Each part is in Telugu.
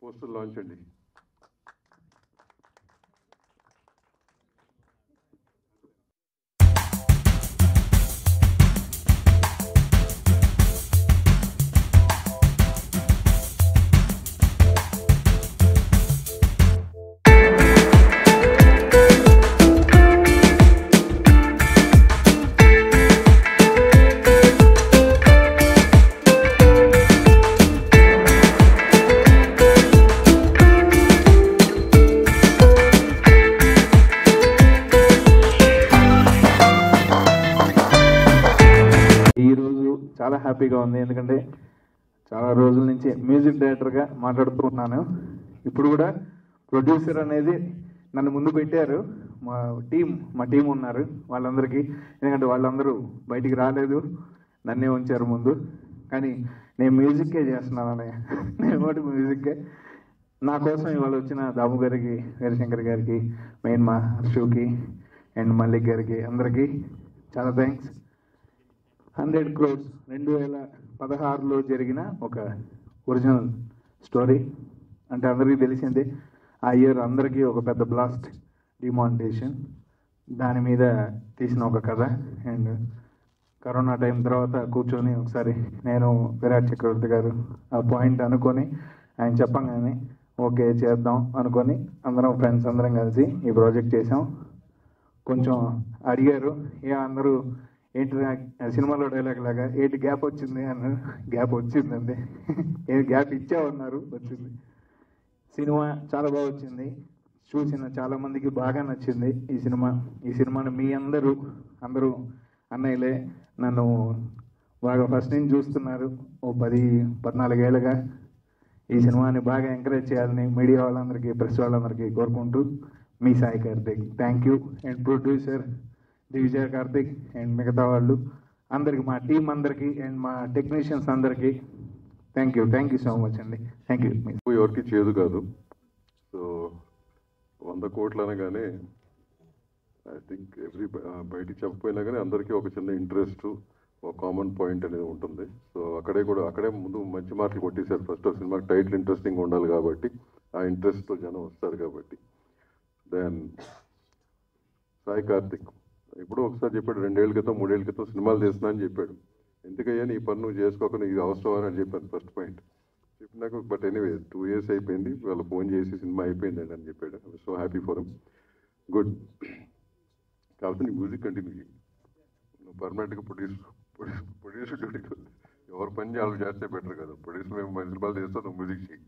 పోస్టర్ లాంచ్ అండి ఈ రోజు చాలా హ్యాపీగా ఉంది ఎందుకంటే చాలా రోజుల నుంచి మ్యూజిక్ డైరెక్టర్గా మాట్లాడుతూ ఉన్నాను ఇప్పుడు కూడా ప్రొడ్యూసర్ అనేది నన్ను ముందు పెట్టారు మా టీం మా టీం ఉన్నారు వాళ్ళందరికీ ఎందుకంటే వాళ్ళందరూ బయటికి రాలేదు నన్నే ఉంచారు ముందు కానీ నేను మ్యూజిక్కే చేస్తున్నాను అన్నయ్య నేను ఒకటి మ్యూజిక్కే నా కోసం ఇవాళ వచ్చిన దాము గారికి వీరశంకర్ గారికి మెయిన్ మా హర్షుకి అండ్ మల్లిక్ గారికి అందరికీ చాలా థ్యాంక్స్ హండ్రెడ్ క్రోర్స్ రెండు వేల పదహారులో జరిగిన ఒక ఒరిజినల్ స్టోరీ అంటే అందరికీ తెలిసిందే ఆ ఇయర్ అందరికీ ఒక పెద్ద బ్లాస్ట్ డిమానిటేషన్ దాని మీద తీసిన ఒక కథ అండ్ కరోనా టైం తర్వాత కూర్చొని ఒకసారి నేను విరాట్ చక్రవర్తి గారు ఆ పాయింట్ అనుకొని ఆయన చెప్పంగానే ఓకే చేద్దాం అనుకొని అందరం ఫ్రెండ్స్ అందరం కలిసి ఈ ప్రాజెక్ట్ చేసాం కొంచెం అడిగారు ఏ అందరూ ఏంటి రా- సినిమాలో డైలాగ్ లాగా ఏంటి గ్యాప్ వచ్చింది అన్నారు గ్యాప్ వచ్చిందండి ఏ గ్యాప్ ఇచ్చామన్నారు వచ్చింది సినిమా చాలా బాగా వచ్చింది చూసిన చాలా మందికి బాగా నచ్చింది ఈ సినిమా ఈ సినిమాని మీ అందరూ అందరూ అన్నయ్యలే నన్ను బాగా ఫస్ట్ నుంచి చూస్తున్నారు ఓ పది పద్నాలుగేళ్ళుగా ఈ సినిమాని బాగా ఎంకరేజ్ చేయాలని మీడియా వాళ్ళందరికీ ప్రెస్ వాళ్ళందరికీ కోరుకుంటూ మీ Sai Karthik thank you and producer Divijaya Karthik and మిగతా వాళ్ళు అందరికి మా టీం అందరికీ అండ్ మా టెక్నీషియన్స్ అందరికీ thank you thank you so much అండి థ్యాంక్ యూ ఎక్కువ ఎవరికి చేదు కాదు సో వంద కోట్లు అనగానే ఐ థింక్ ఎవ్రీ బయటికి చెప్పకపోయినా కానీ అందరికీ ఒక చిన్న ఇంట్రెస్ట్ ఒక కామన్ పాయింట్ అనేది ఉంటుంది సో అక్కడే కూడా అక్కడే ముందు మంచి మార్కులు కొట్టేశారు ఫస్ట్ సినిమాకి టైటిల్ ఇంట్రెస్టింగ్ ఉండాలి కాబట్టి ఆ ఇంట్రెస్ట్తో జనం వస్తారు కాబట్టి దెన్ సాయి కార్తిక్ ఇప్పుడు ఒకసారి చెప్పాడు రెండేళ్ల క్రితం మూడేళ్ల క్రితం సినిమాలు చేస్తున్నా అని చెప్పాడు ఎందుకయ్యా నీ పని నువ్వు చేసుకోకుండా ఇది అవసరం అని చెప్పాను ఫస్ట్ పాయింట్ చెప్పినాక బట్ ఎనీవే టూ ఇయర్స్ అయిపోయింది వాళ్ళు ఫోన్ చేసి సినిమా అయిపోయిందండి అని చెప్పాడు సో హ్యాపీ ఫర్ గుడ్ కాకపోతే నీ మ్యూజిక్ కంటిన్యూ చేయి నువ్వు పర్మనెంట్గా ప్రొడ్యూస్ ప్రొడ్యూసర్ డ్యూటీకి ఎవరు పని వాళ్ళు చేస్తే బెటర్ కదా ప్రొడ్యూసర్ మేము మంచి సినిమాలు చేస్తాం నువ్వు మ్యూజిక్ చేయి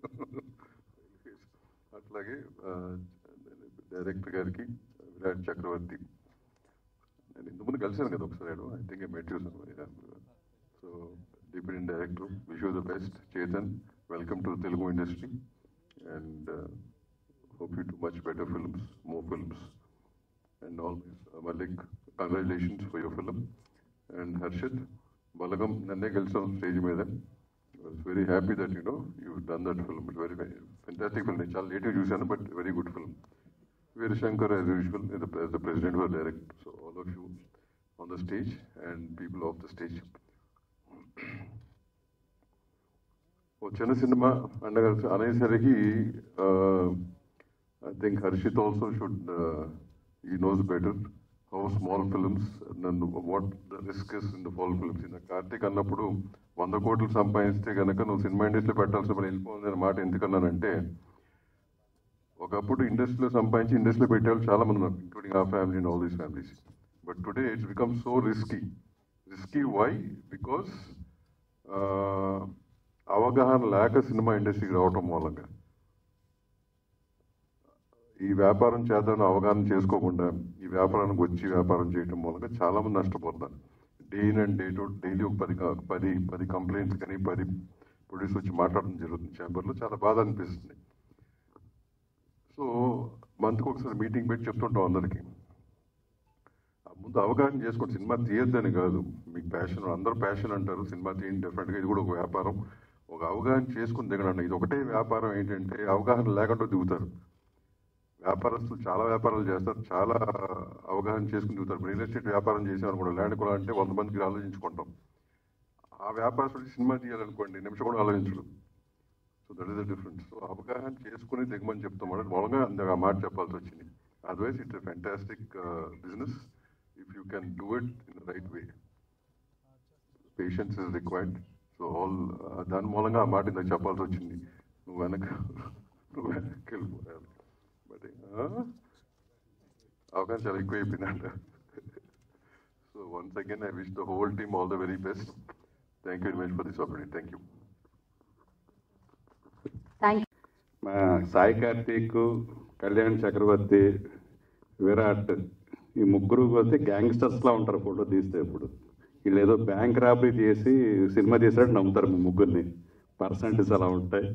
అట్లాగే డైరెక్టర్ గారికి విరాట్ చక్రవర్తి నేను ఇంతకుముందు కలిసాను కదా ఒకసారి I think I met so deputy director wish you the best Chetan welcome to Telugu industry and hope you to much better films more films and always Mallik congratulations for your film and Harshit Balagam నన్నే గెలిచాం స్టేజ్ మీద was very happy that you know you done that film it very fantastic film నేను చాలా లేట్గా చూశాను but very good film Veerashankar, as usual, is the, as the president was direct. So all of you on the stage and people off the stage. ఓ చిన్న సినిమా అండగా అనేసరికి I think Harshit also should he knows better how small films నన్ను what the risk is in the small films in Karthik అన్నప్పుడు వంద కోట్లు సంపాదిస్తే కనుక నువ్వు సినిమా ఇండస్ట్రీలో పెట్టాల్సిన పని వెళ్ళిపోతుంది అనే మాట ఎందుకన్నానంటే ఒకప్పుడు ఇండస్ట్రీలో సంపాదించి ఇండస్ట్రీలో పెట్టేవాళ్ళు చాలా మంది ఉన్నారు ఇంక్లూడింగ్ ఆ family and all these families but today it's become so risky risky why because అవగాహన లేక సినిమా ఇండస్ట్రీకి రావటం మూలంగా ఈ వ్యాపారం చేద్దామని అవగాహన చేసుకోకుండా ఈ వ్యాపారానికి వచ్చి వ్యాపారం చేయటం మూలంగా చాలా మంది నష్టపోతున్నారు day in and day to daily ఒక పది కా- పది పది కంప్లైంట్స్ కానీ పది ప్రొడ్యూస్ వచ్చి మాట్లాడడం జరుగుతుంది ఛాంబర్లో చాలా బాధ అనిపిస్తుంది సో మంత్కి ఒకసారి మీటింగ్ పెట్టి చెప్తుంటాం అందరికీ ఆ ముందు అవగాహన చేసుకోండి సినిమా తీయొద్దని కాదు మీకు ప్యాషన్ అందరూ ప్యాషన్ అంటారు సినిమా తీయండి డెఫినెట్గా ఇది కూడా ఒక వ్యాపారం ఒక అవగాహన చేసుకుని దిగడండి ఇది ఒకటే వ్యాపారం ఏంటంటే అవగాహన లేకుండా దిగుతారు వ్యాపారస్తులు చాలా వ్యాపారాలు చేస్తారు చాలా అవగాహన చేసుకుని దిగుతారు రియల్ ఎస్టేట్ వ్యాపారం చేసామని కూడా ల్యాండ్ కొనాలంటే వంద మందికి ఆలోచించుకుంటాం ఆ వ్యాపారస్తుడికి సినిమా తీయాలనుకోండి నిమిషం కూడా ఆలోచించడు so that is the difference so అవగాహన చేసుకుని దిగమని చెప్తాం అంటే మూలంగా అందుకు ఆ మాట చెప్పాల్సి వచ్చింది otherwise it's fantastic business if you can do it in right way patience is required so all దాని మూలంగా ఆ మాట ఇందాక చెప్పాల్సి వచ్చింది నువ్వు వెనక నువ్వు వెనక్కి వెళ్ళిపోయాలి బట్ అవగాహన చాలా ఎక్కువ అయిపోయిందంట so once again I wish the whole team all the very best thank you very much for this opportunity thank you thank మా సాయి కార్తీక్ కళ్యాణ్ చక్రవర్తి విరాట్ ఈ ముగ్గురు వస్తే గ్యాంగ్స్టర్స్ లా ఉంటారు ఫోటో తీస్తే ఇప్పుడు వీళ్ళు ఏదో బ్యాంక్ రాబరీ చేసి సినిమా తీసినట్టు నమ్ముతారు మా ముగ్గురిని పర్సంటేజ్ అలా ఉంటాయి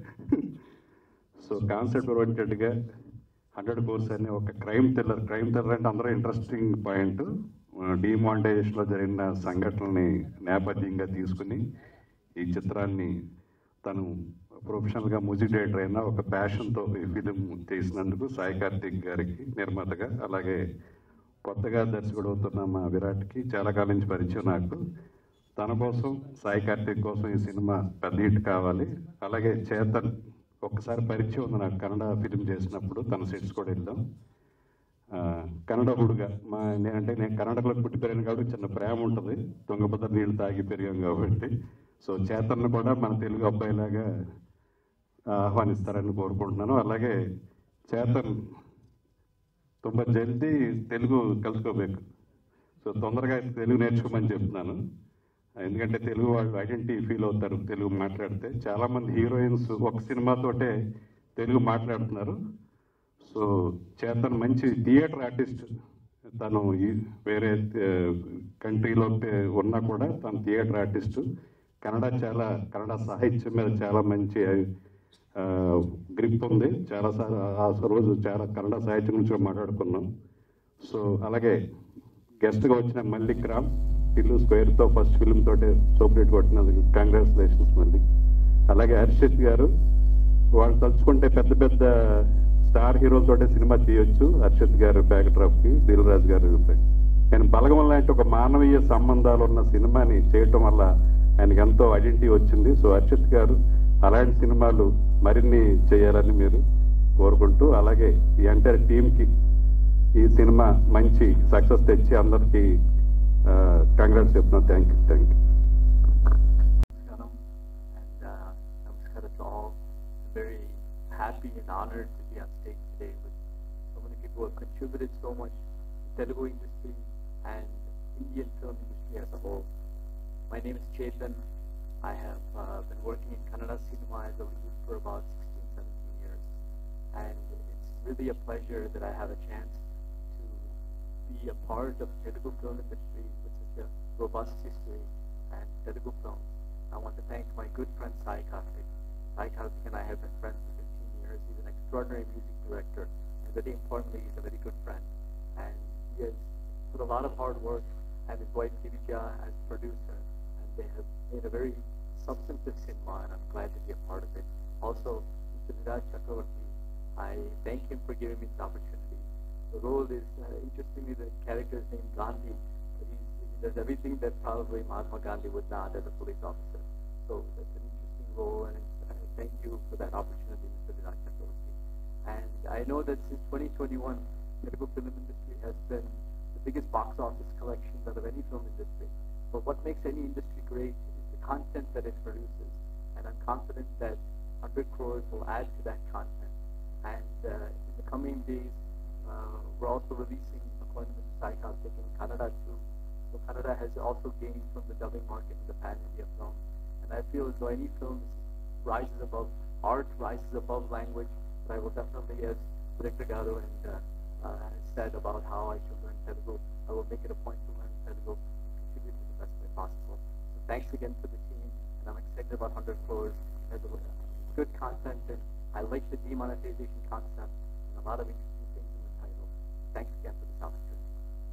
సో కాన్సెప్ట్ ఓరియంటెడ్గా హండ్రెడ్ కోర్స్ అనే ఒక క్రైమ్ థ్రిల్లర్ క్రైమ్ థ్రిల్లర్ అంటే అందరూ ఇంట్రెస్టింగ్ పాయింట్ డిమానిటైజేషన్లో జరిగిన సంఘటనల్ని నేపథ్యంగా తీసుకుని ఈ చిత్రాన్ని తను ప్రొఫెషనల్గా మ్యూజిక్ డైరెక్టర్ అయినా ఒక ప్యాషన్తో ఈ ఫిలిం తీసినందుకు సాయి కార్తిక్ గారికి నిర్మాతగా అలాగే కొత్తగా దర్శకుడు అవుతున్న మా విరాట్కి చాలా కాలం నుంచి పరిచయం నాకు తన కోసం సాయి కార్తిక్ కోసం ఈ సినిమా పెద్ద హిట్ కావాలి అలాగే చేతన్ ఒక్కసారి పరిచయం ఉంది నాకు కన్నడ ఫిలిం చేసినప్పుడు తన సెట్స్ కూడా వెళ్ళాం ఆ, కన్నడ హుడుగా మా నేనంటే నేను కన్నడలో పుట్టి పెరిగాను కాబట్టి చిన్న ప్రేమ ఉంటుంది తుంగభద్ర నీళ్ళు తాగి పెరిగాం కాబట్టి సో చేతన్ను కూడా మన తెలుగు అబ్బాయిలాగా ఆహ్వానిస్తారని కోరుకుంటున్నాను అలాగే చేతన్ ತುಂಬ జల్దీ తెలుగు కలుసుకోಬೇಕು సో తొందరగా తెలుగు నేర్చుకోమని చెప్తున్నాను ఎందుకంటే తెలుగు వాళ్ళు ఐడెంటిటీ ఫీల్ అవుతారు తెలుగు మాట్లాడితే చాలామంది హీరోయిన్స్ ఒక సినిమాతోటే తెలుగు మాట్లాడుతున్నారు సో చేతన్ మంచి థియేటర్ ఆర్టిస్ట్ తను ఈ- వేరే కంట్రీలో ఉన్నా కూడా తను థియేటర్ ఆర్టిస్ట్ కన్నడ చాలా కన్నడ సాహిత్యం మీద చాలా మంచి గ్రిప్ ఉంది చాలా సార్ ఆ రోజు చాలా కన్నడ సాహిత్యం గురించి కూడా మాట్లాడుకున్నాం సో అలాగే గెస్ట్గా వచ్చిన మల్లిక్ రామ్ ఇల్లు స్క్వేర్తో ఫస్ట్ ఫిల్మ్ తోటే సోపరేట్ కొట్టినందుకు కంగ్రాచులేషన్స్ మళ్ళీ అలాగే హర్షిత్ గారు వాళ్ళు తలుచుకుంటే పెద్ద పెద్ద స్టార్ హీరోలతోటే సినిమా తీయొచ్చు హర్షిత్ గారు బ్యాక్ డ్రాప్ కి దిల్ రాజు గారు కానీ బలగం లాంటి ఒక మానవీయ సంబంధాలు ఉన్న సినిమాని చేయటం వల్ల ఆయనకి ఎంతో ఐడెంటిటీ వచ్చింది సో హర్షిత్ గారు అలాంటి సినిమాలు మరిన్ని చేయాలని మీరు కోరుకుంటూ అలాగే ఈ ఎంటైర్ టీంకి ఈ సినిమా మంచి సక్సెస్ తెచ్చి అందరికీ కంగ్రాట్స్ చెప్తున్నాను thank you thank you Namaskaram and uh, Namaskara to all. I'm very happy and honored to be on stage today with so many people who have contributed so much to Telugu industry and Indian film industry as a whole. My name is Chetan. I have uh, been working in Kannada cinema as a lead for about 16, 17 years. And it's really a pleasure that I have a chance to be a part of Telugu film industry with such a robust history and Telugu films. I want to thank my good friend Sai Karthik. Sai Karthik and I have been friends for 15 years. He's an extraordinary music director, and very importantly, he's a very good friend. And he has put a lot of hard work, and his wife Girija as producer, and they have made a very substantive cinema, and I'm glad to be a part of it. Also, Mr. Viraj Chakravarti, I thank him for giving me this opportunity. The role is, uh, interestingly, the character is named Gandhi, but he's, he does everything that probably Mahatma Gandhi would not as a police officer. So that's an interesting role, and it's, uh, thank you for that opportunity, Mr. Viraj Chakravarti. And I know that since 2021, Telugu film industry has been the biggest box office collection out of any film industry. But what makes any industry great is the content that it produces. And I'm confident that 100 crores will add to that content. And uh, in the coming days, uh, we're also releasing According to Sai Karthik in Kannada too. So Kannada has also gained from the dubbing market in the pan India film. And I feel as though any film rises above art, rises above language. But I will definitely, as Director Garu and uh, uh, has said about how I should learn Telugu, I will make it a point to learn Telugu and contribute to the best way possible. So thanks again to the team, and I'm excited about 100 crores. There's a- good content, and I like the demonetization concept and a lot of interesting things in the title. Thanks again for this opportunity.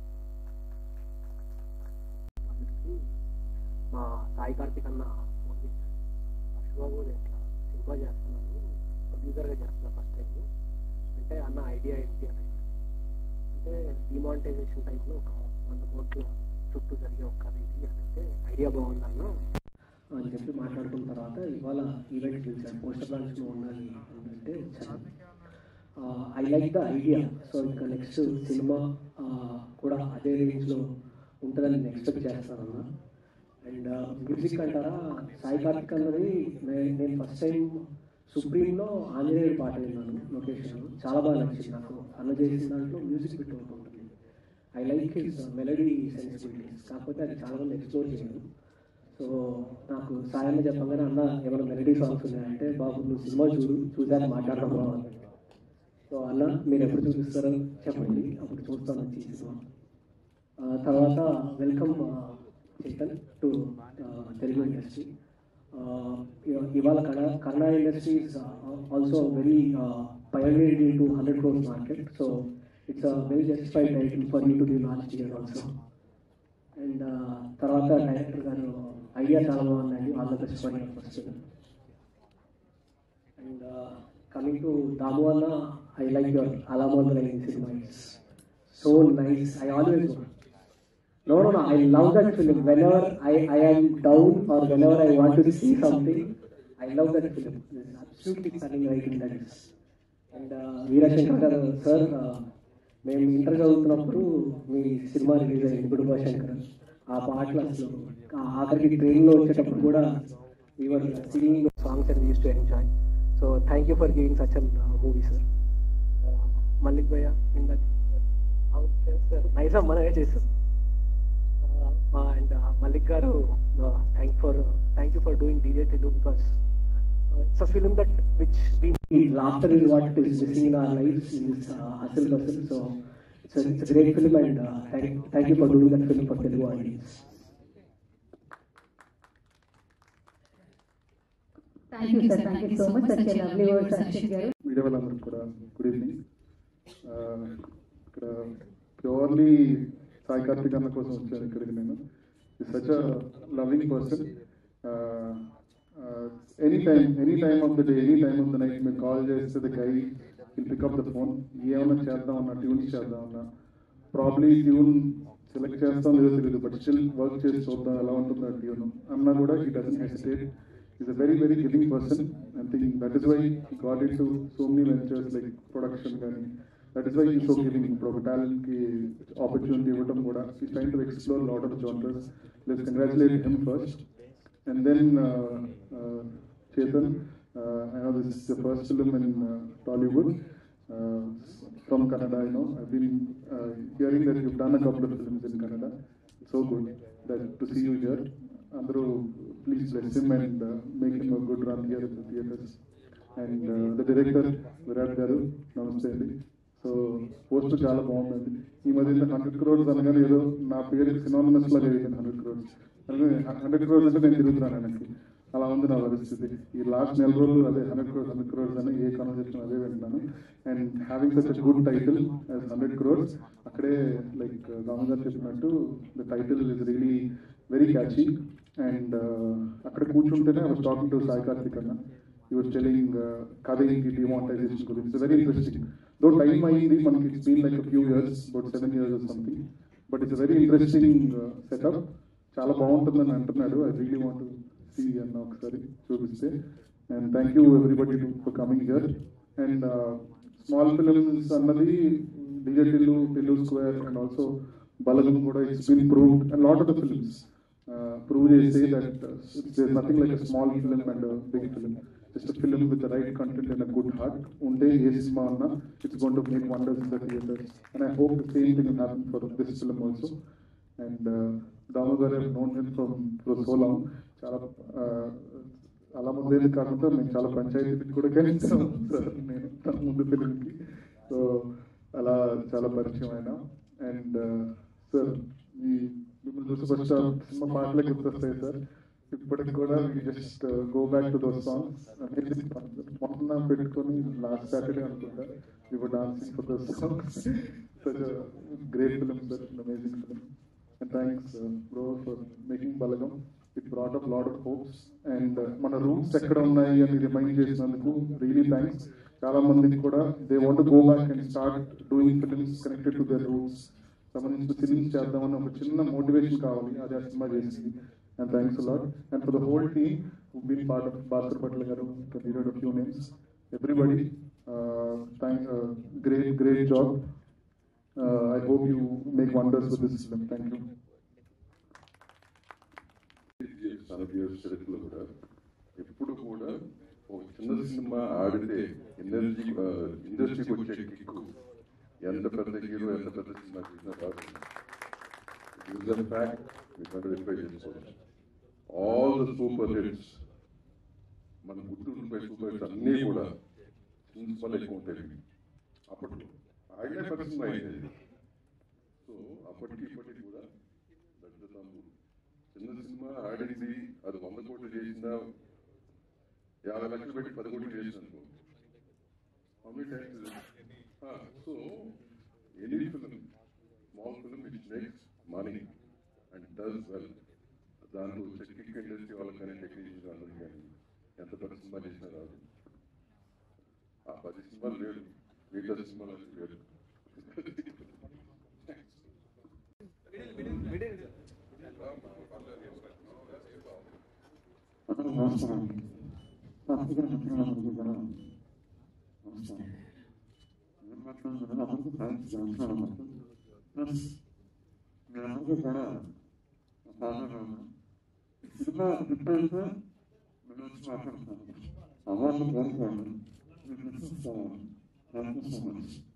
అందరికీ మా సాయి కార్తిక్ అన్న ఫోన్ చేశాడు అశోబాబు నేను ఇట్లా సినిమా చేస్తున్నాను ప్రొడ్యూసర్గా చేస్తున్నా ఫస్ట్ టైం అంటే అన్న ఐడియా ఏంటి అని అడిగాడు. అంటే డిమానిటైజేషన్ టైంలో ఒక వంద కోట్ల చుట్టూ జరిగే ఒక కథ ఇది అని అంటే ఐడియా బాగుంది అన్న అని చెప్పి మాట్లాడుకున్న తర్వాత ఇవాళ ఈవెంట్ పిలిచాడు పోస్టర్ లాంచ్ నువ్వు ఉండాలి అని అంటే వచ్చాను I like the idea so ఇంకా నెక్స్ట్ సినిమా కూడా అదే రేంజ్లో ఉంటుందని నేను ఎక్స్పెక్ట్ చేస్తానన్నా అండ్ మ్యూజిక్ అంటారా సాయి కార్తిక్ అన్నది నే- నేను ఫస్ట్ టైం సుప్రీంలో ఆంజనేయుడు పాట విన్నాను లొకేషన్ చాలా బాగా నచ్చింది నాకు అన్న చేసిన దాంట్లో మ్యూజిక్ బిట్ ఒకటి ఉంటుంది I like his melody sensibilities కాకపోతే అది చాలా మంది ఎక్స్ప్లోర్ చేయరు సో నాకు సాయన్న చెప్పగానే అన్న ఏమైనా మెలడీ సాంగ్స్ ఉన్నాయంటే బాబు నువ్వు సినిమా చూడు చూసాక మాట్లాడడం బాగుంది సో అన్న మీరు ఎప్పుడు చూపిస్తారో చెప్పండి అప్పుడు చూస్తాను వచ్చి ఈ సినిమా ఆ, తర్వాత welcome Chetan to Telugu industry ఇవాళ Kannada Kannada industry is also very pioneer to hundred crores market so it's very justified title for you to be last year also and తర్వాత డైరెక్టర్ గారు ఐడియా చాలా బాగుందండి all the best for your first and coming to Damu అన్న ఐ లైక్ యువర్ అలామోదరైన సినిమా it's so nice I always No, no, no. I love that film. Whenever I, I am down or whenever I want to see something, I love that film. There's absolutely stunning writing that is. And Veerashankar garu sir మేము ఇంటర్ చదువుతున్నప్పుడు మీ సినిమా రిలీజ్ అయింది గుడుబా శంకర్ ఆ పాటలు అసలు ఆ ఆఖరికి ట్రైన్లో వచ్చేటప్పుడు కూడా we are singing songs and used to enjoy so thank you for giving such an movie sir Mallik భయ్య ఇందాక అవును సార్ నైజా మనమే చేస్తాం and Mallik garu thank for thank you for doing DJ Tillu because it's a film that which be laughter is what is missing in our life in this hustle bustle so it's it's great film and thank you for doing that film for Telugu audience Thank you, sir. Thank you so much. Such a lovely words, Ashit garu. Media వాళ్ళందరికీ కూడా గుడ్ ఈవినింగ్ ఇక్కడ ప్యూర్లీ సాయి కార్తిక్ అన్న కోసం వచ్చాను ఇక్కడికి నేను such a loving person any time any time of the day any time of the night మీరు కాల్ చేస్తే the guy will pick up the phone ఏమన్నా చేద్దామన్నా ట్యూన్స్ చేద్దామన్నా ప్రాబ్లీ ట్యూన్ సెలెక్ట్ చేస్తాం లేదో తెలియదు బట్ స్టిల్ వర్క్ చేసి చూద్దాం ఎలా ఉంటుందో ఆ ట్యూన్ అన్నా కూడా he doesn't hesitate is a very very giving person I think that is why got into so many ventures like production కానీ that is why he so giving ఇప్పుడు ఒక టాలెంట్ కి ఆపర్చునిటీ ఇవ్వడం కూడా he train to explore lot of genres let's congratulate him first and then Chetan I know this the first film in Tollywood from Canada, you know. I've been uh, hearing that you've done a couple of films in Canada. It's so good that to see you here. Andrew, please bless him and uh, make him a good run here in the theaters. And uh, the director, Virat Garu, నమస్తే అండి సో పోస్ట్ చాలా బాగుందండి ఈ మధ్య హండ్రెడ్ క్రోర్స్ అనగానే ఏదో నా పేరు సినానమస్ లాగా అయిపోయింది హండ్రెడ్ క్రోర్స్ హండ్రెడ్ క్రోర్స్ అంటే నేను తిరుగుతున్నాను వెనక్కి అలా ఉంది నా పరిస్థితి ఈ లాస్ట్ నెల రోజులు అదే హండ్రెడ్ క్రోర్స్ హండ్రెడ్ క్రోర్స్ అని ఏ కాన్వర్సేషన్ అదే వింటున్నాను and having such good title hundred crores అక్కడే లైక్ రామగారు చెప్పినట్టు the title is really very catchy and అక్కడ కూర్చుంటేనే I was talking to Sai Karthik అన్న ఈ వాస్ టెలింగ్ కథ ఏంటి డిమానిటైజేషన్ గురించి it's very interesting though time అయింది మనకి it's been like few years about seven years something but it's very interesting setup చాలా బాగుంటుందని అంటున్నాడు ఐ రియలీ వాంట్ సీ అన్న ఒకసారి చూపిస్తే and thank you everybody for coming here and small films అన్నది DJ Tillu Tillu square and also Balagam కూడా it's been proved and lot of the films prove చేసే that there nothing like small film and big film just film with right content and good heart ఉంటే ఏ సినిమా అన్నా it's gonna make wonders in the theatres and I hope the same thing happen for this film also and Damodar known him from for so long చాలా uh, అలా ముందే కాకుండా మేము చాలా పంచాయతీకి కూడా కలిసాం సార్ నేను తన ముందు ఫిలింకి సో అలా చాలా పరిచయం అయినా అండ్ సార్ ఈ మిమ్మల్ని చూసి ఫస్ట్ సినిమా పాటలే గుర్తొస్తాయి సార్ ఇప్పటికి కూడా just go back to those songs మొన్న పెట్టుకొని లాస్ట్ సాటర్డే అనుకుంటా ఇప్పుడు dancing for those songs such great film sir amazing film and thanks bro for making Balagam it brought up lot of hopes and మన రూట్స్ ఎక్కడ ఉన్నాయి అని రిమైండ్ చేసినందుకు రియలీ థ్యాంక్స్ చాలా మందికి కూడా they want go back and start doing films connected to their roots సంబంధించిన ఫిలిమ్స్ చేద్దామని ఒక చిన్న మోటివేషన్ కావాలి అది ఆ సినిమా చేసింది And thanks a lot. And for the whole team who've been part of Bhaskar Patel Garu, to read out a few names. Everybody, uh, thank, uh, great, great job. Uh, I hope you make wonders with this film. Thank you. తనకి చరిత్రలో కూడా ఎప్పుడు కూడా ఒక చిన్న సినిమా ఆడితే ఎనర్జీ ఇండస్ట్రీకి వచ్చే కిక్కు ఎంత పెద్ద హీరో ఎంత పెద్ద సినిమా తీసినా రాదు యూజర్ ఫ్యాక్ట్ మీకు వెరిఫై చేసుకోవచ్చు ఆల్ ద సూపర్ హిట్స్ మన గుర్తుండిపోయే సూపర్ హిట్స్ అన్నీ కూడా ప్రిన్సిపల్ ఎక్కువ ఉంటాయి అప్పట్లో ఆడినే పెద్ద సినిమా అయింది సో అప్పటికి ఇప్పటికి కూడా దత్తతాము చిన్న సినిమా ఆడింది అది వంద కోట్లు చేసిందా యాభై లక్షలు పెట్టి పది కోట్లు చేసింది అనుకో How many times is it? Ah, so any film, small film which makes money and does well, దాంట్లో టెక్నిక్ ఇండస్ట్రీ వాళ్ళకి కానీ టెక్నీషియన్స్ అందరికి కానీ ఎంత పెద్ద సినిమా చేసినా రాదు ఆ పది సినిమాలు లేడు మిగతా సినిమాలు అసలు లేడు Thank you so much.